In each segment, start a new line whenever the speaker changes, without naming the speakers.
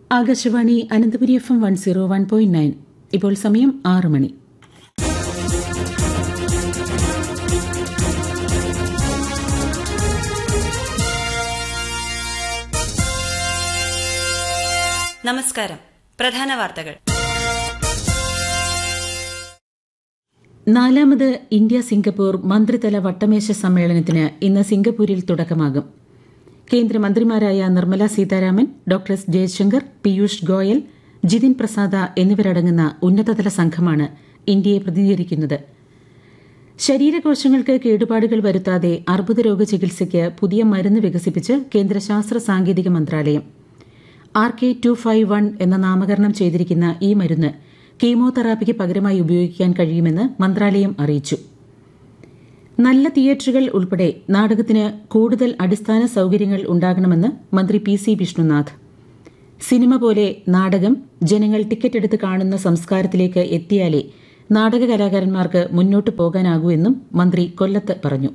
Akashvani Ananthapuri F M one zero one point nine ഇപ്പോൾ സമയം ആറ് മണി
നമസ്കാരം പ്രധാന വാർത്തകൾ
നാലാമത് ഇന്ത്യ സിംഗപ്പൂർ മന്ത്രിതല വട്ടമേശ സമ്മേളനത്തിന് ഇന്ന് സിംഗപ്പൂരിൽ തുടക്കമാകും കേന്ദ്രമന്ത്രിമാരായ നിർമ്മല സീതാരാമൻ ഡോക്ടർ എസ് ജയശങ്കർ പീയൂഷ് ഗോയൽ ജിതിൻ പ്രസാദ എന്നിവരടങ്ങുന്ന ഉന്നതതല സംഘമാണ് ഇന്ത്യയെ പ്രതിനിധീകരിക്കുന്നത് ശരീരകോശങ്ങൾക്ക് കേടുപാടുകൾ വരുത്താതെ അർബുദരോഗ ചികിത്സയ്ക്ക് പുതിയ മരുന്ന് വികസിപ്പിച്ച് കേന്ദ്ര ശാസ്ത്ര സാങ്കേതിക മന്ത്രാലയം R K two five one എന്ന നാമകരണം ചെയ്തിരിക്കുന്ന ഈ മരുന്ന് കീമോതെറാപ്പിക്ക് പകരമായി ഉപയോഗിക്കാൻ കഴിയുമെന്ന് മന്ത്രാലയം അറിയിച്ചു നല്ല തിയേറ്ററുകൾ ഉൾപ്പെടെ നാടകത്തിന് കൂടുതൽ അടിസ്ഥാന സൌകര്യങ്ങൾ ഉണ്ടാകണമെന്ന് മന്ത്രി പി സി വിഷ്ണുനാഥ് സിനിമ പോലെ നാടകം ജനങ്ങൾ ടിക്കറ്റ് എടുത്ത് കാണുന്ന സംസ്കാരത്തിലേക്ക് എത്തിയാലേ നാടക കലാകാരന്മാർക്ക് മുന്നോട്ട് പോകാനാകൂ എന്നും മന്ത്രി കൊല്ലത്ത് പറഞ്ഞു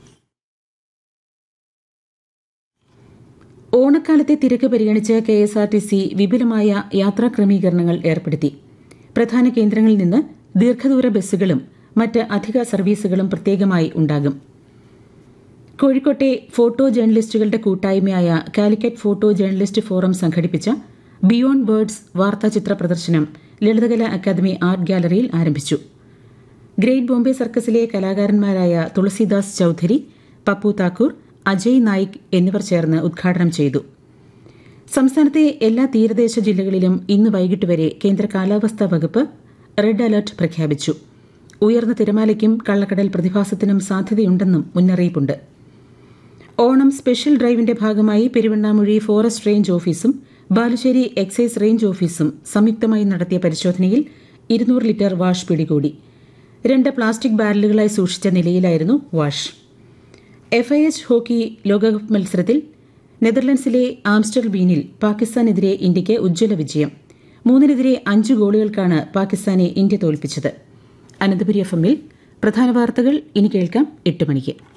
ഓണക്കാലത്തെ തിരക്ക് പരിഗണിച്ച് K S R T C വിപുലമായ യാത്രാ ക്രമീകരണങ്ങൾ ഏർപ്പെടുത്തി പ്രധാന കേന്ദ്രങ്ങളിൽ നിന്ന് ദീർഘദൂര ബസ്സുകളും മറ്റ് അധിക സർവീസുകളും പ്രത്യേകമായി ഉണ്ടാകും കോഴിക്കോട്ടെ ഫോട്ടോ ജേർണലിസ്റ്റുകളുടെ കൂട്ടായ്മയായ കാലിക്കറ്റ് ഫോട്ടോ ജേർണലിസ്റ്റ് ഫോറം സംഘടിപ്പിച്ച ബിയോണ്ട് ബേർഡ്സ് വാർത്താചിത്ര പ്രദർശനം ലളിതകല അക്കാദമി ആർട്ട് ഗാലറിയിൽ ആരംഭിച്ചു ഗ്രേറ്റ് ബോംബെ സർക്കസിലെ കലാകാരന്മാരായ തുളസിദാസ് ചൌധരി പപ്പു താക്കൂർ അജയ് നായിക് എന്നിവർ ചേർന്ന് ഉദ്ഘാടനം ചെയ്തു സംസ്ഥാനത്തെ എല്ലാ തീരദേശ ജില്ലകളിലും ഇന്ന് വൈകിട്ട് വരെ കേന്ദ്ര കാലാവസ്ഥാ വകുപ്പ് റെഡ് അലർട്ട് പ്രഖ്യാപിച്ചു ഉയർന്ന തിരമാലയ്ക്കും കള്ളക്കടൽ പ്രതിഭാസത്തിനും സാധ്യതയുണ്ടെന്നും മുന്നറിയിപ്പുണ്ട് ഓണം സ്പെഷ്യൽ ഡ്രൈവിന്റെ ഭാഗമായി പെരുവണ്ണാമൊഴി ഫോറസ്റ്റ് റേഞ്ച് ഓഫീസും ബാലുശ്ശേരി എക്സൈസ് റേഞ്ച് ഓഫീസും സംയുക്തമായി നടത്തിയ പരിശോധനയിൽ ഇരുന്നൂറ് ലിറ്റർ വാഷ് പിടികൂടി രണ്ട് പ്ലാസ്റ്റിക് ബാരലുകളായി സൂക്ഷിച്ച നിലയിലായിരുന്നു വാഷ് എഫ്ഐഎച്ച് ഹോക്കി ലോകകപ്പ് മത്സരത്തിൽ നെതർലൻഡ്സിലെ ആംസ്റ്റർ ബീനിൽ പാകിസ്ഥാനെതിരെ ഇന്ത്യയ്ക്ക് ഉജ്ജ്വല വിജയം മൂന്നിനെതിരെ അഞ്ച് ഗോളുകൾക്കാണ് പാകിസ്ഥാനെ ഇന്ത്യ തോൽപ്പിച്ചത് അനന്തപുരി എഫ് എമ്മിൽ പ്രധാന വാർത്തകൾ ഇനി കേൾക്കാം എട്ട് മണിക്ക്